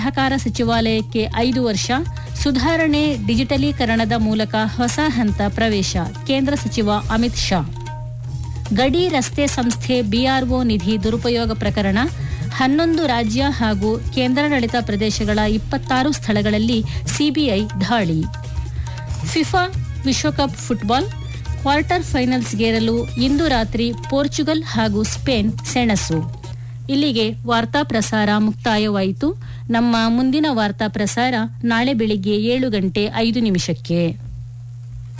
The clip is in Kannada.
ಸಹಕಾರ ಸಚಿವಾಲಯಕ್ಕೆ ಐದು ವರ್ಷ ಸುಧಾರಣೆ ಡಿಜಿಟಲೀಕರಣದ ಮೂಲಕ ಹೊಸ ಹಂತ ಪ್ರವೇಶ ಕೇಂದ್ರ ಸಚಿವ ಅಮಿತ್ ಶಾ ಗಡಿ ರಸ್ತೆ ಸಂಸ್ಥೆ ಬಿಆರ್ಒ ನಿಧಿ ದುರುಪಯೋಗ ಪ್ರಕರಣ ಹನ್ನೊಂದು ರಾಜ್ಯ ಹಾಗೂ ಕೇಂದ್ರಾಡಳಿತ ಪ್ರದೇಶಗಳ ಇಪ್ಪತ್ತಾರು ಸ್ಥಳಗಳಲ್ಲಿ ಸಿಬಿಐ ದಾಳಿ ಫಿಫಾ ವಿಶ್ವಕಪ್ ಫುಟ್ಬಾಲ್ ಕ್ವಾರ್ಟರ್ ಫೈನಲ್ಸ್ಗೇರಲು ಇಂದು ರಾತ್ರಿ ಪೋರ್ಚುಗಲ್ ಹಾಗೂ ಸ್ಪೇನ್ ಸೆಣಸು ಇಲ್ಲಿಗೆ ವಾರ್ತಾ ಪ್ರಸಾರ ಮುಕ್ತಾಯವಾಯಿತು ನಮ್ಮ ಮುಂದಿನ ವಾರ್ತಾ ಪ್ರಸಾರ ನಾಳೆ ಬೆಳಿಗ್ಗೆ ಏಳು ಗಂಟೆ ಐದು ನಿಮಿಷಕ್ಕೆ